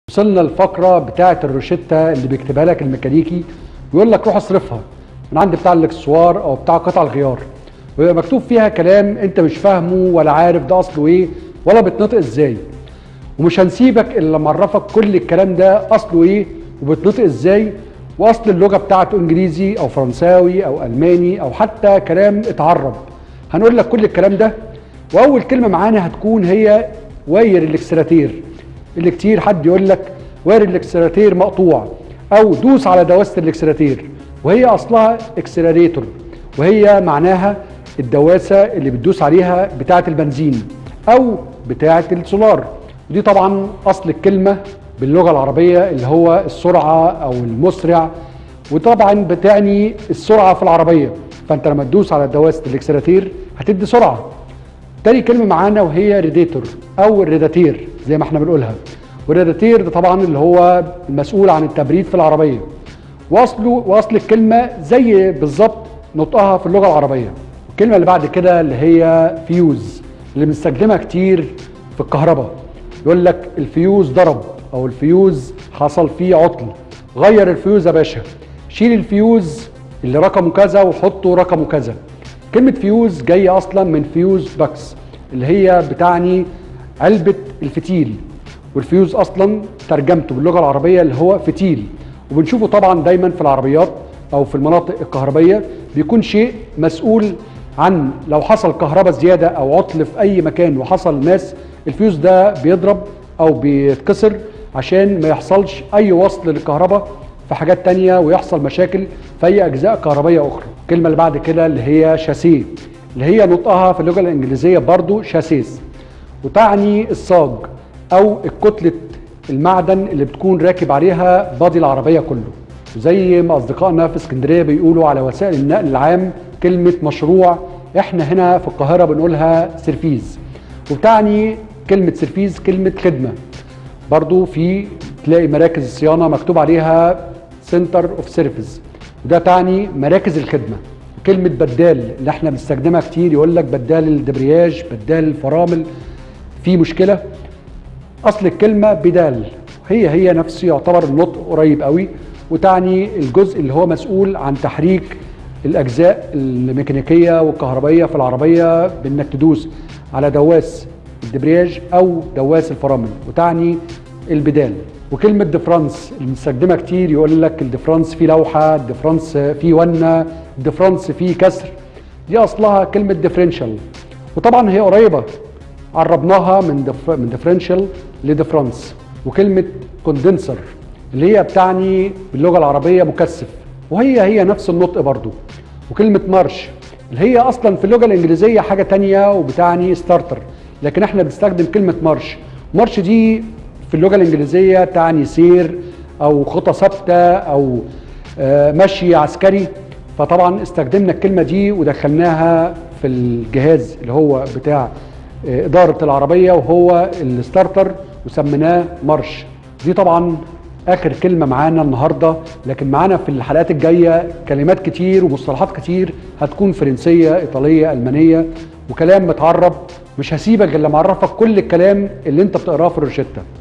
وصلنا الفقرة بتاعة الروشتة اللي بيكتبها لك الميكانيكي ويقول لك روح اصرفها من عند بتاع الاكسسوار او بتاع قطع الغيار ويبقى مكتوب فيها كلام انت مش فاهمه ولا عارف ده اصله ايه ولا بيتنطق ازاي ومش هنسيبك الا لما اعرفك كل الكلام ده اصله ايه وبيتنطق ازاي واصل اللغه بتاعته انجليزي او فرنساوي او الماني او حتى كلام اتعرب هنقول لك كل الكلام ده واول كلمه معانا هتكون هي واير الاكسلاتير اللي كتير حد يقول لك واير الاكسلاتير مقطوع او دوس على دواسه الاكسلاتير وهي اصلها اكسلريتور وهي معناها الدواسه اللي بتدوس عليها بتاعه البنزين او بتاعه السولار ودي طبعا اصل الكلمه باللغه العربيه اللي هو السرعه او المسرع وطبعا بتعني السرعه في العربيه فانت لما تدوس على دواسه الاكسلاتير هتدي سرعه تاني كلمه معانا وهي ريديتور او الريداتير زي ما احنا بنقولها والريداتير ده طبعا اللي هو المسؤول عن التبريد في العربيه واصله واصل الكلمه زي بالظبط نطقها في اللغه العربيه الكلمه اللي بعد كده اللي هي فيوز اللي بنستخدمها كتير في الكهرباء يقول لك الفيوز ضرب او الفيوز حصل فيه عطل غير الفيوز يا باشا شيل الفيوز اللي رقمه كذا وحطه رقمه كذا كلمة فيوز جاية أصلا من فيوز باكس اللي هي بتعني علبة الفتيل والفيوز أصلا ترجمته باللغة العربية اللي هو فتيل وبنشوفه طبعا دايما في العربيات أو في المناطق الكهربية بيكون شيء مسؤول عن لو حصل كهرباء زيادة أو عطل في أي مكان وحصل ماس الفيوز ده بيضرب أو بيتكسر عشان ما يحصلش أي وصل للكهرباء في حاجات تانية ويحصل مشاكل في أي أجزاء كهربية أخرى الكلمة اللي بعد كده اللي هي شاسيه اللي هي نطقها في اللغة الإنجليزية برضو شاسيس وتعني الصاج أو الكتلة المعدن اللي بتكون راكب عليها بادي العربية كله وزي ما أصدقائنا في اسكندرية بيقولوا على وسائل النقل العام كلمة مشروع احنا هنا في القاهرة بنقولها سرفيز وبتعني كلمة سرفيز كلمة خدمة برضو في تلاقي مراكز الصيانة مكتوب عليها سنتر اوف سيرفيس وده تعني مراكز الخدمة كلمة بدال اللي احنا بنستخدمها كتير يقول لك بدال الدبرياج بدال الفرامل في مشكلة اصل الكلمة بدال هي هي نفس يعتبر النطق قريب قوي وتعني الجزء اللي هو مسؤول عن تحريك الاجزاء الميكانيكيه والكهربائيه في العربيه بانك تدوس على دواس الدبرياج او دواس الفرامل وتعني البدال وكلمه ديفرانس اللي بنستخدمها كتير يقول لك الديفرانس فيه لوحه الديفرانس فيه ونه الديفرانس فيه كسر دي اصلها كلمه ديفرنشال وطبعا هي قريبه قربناها من دف... من ديفرنشال لديفرانس وكلمه كوندنسر اللي هي بتعني باللغه العربيه مكثف وهي هي نفس النطق برضو وكلمة مارش اللي هي أصلا في اللغة الإنجليزية حاجة تانية وبتعني ستارتر لكن احنا بنستخدم كلمة مارش مارش دي في اللغة الإنجليزية تعني سير أو خطى ثابتة أو مشي عسكري فطبعا استخدمنا الكلمة دي ودخلناها في الجهاز اللي هو بتاع إدارة العربية وهو الستارتر وسميناه مارش دي طبعا اخر كلمه معانا النهارده لكن معانا في الحلقات الجايه كلمات كتير ومصطلحات كتير هتكون فرنسيه ايطاليه المانيه وكلام متعرب مش هسيبك غير لما اعرفك كل الكلام اللي انت بتقراه في الروشته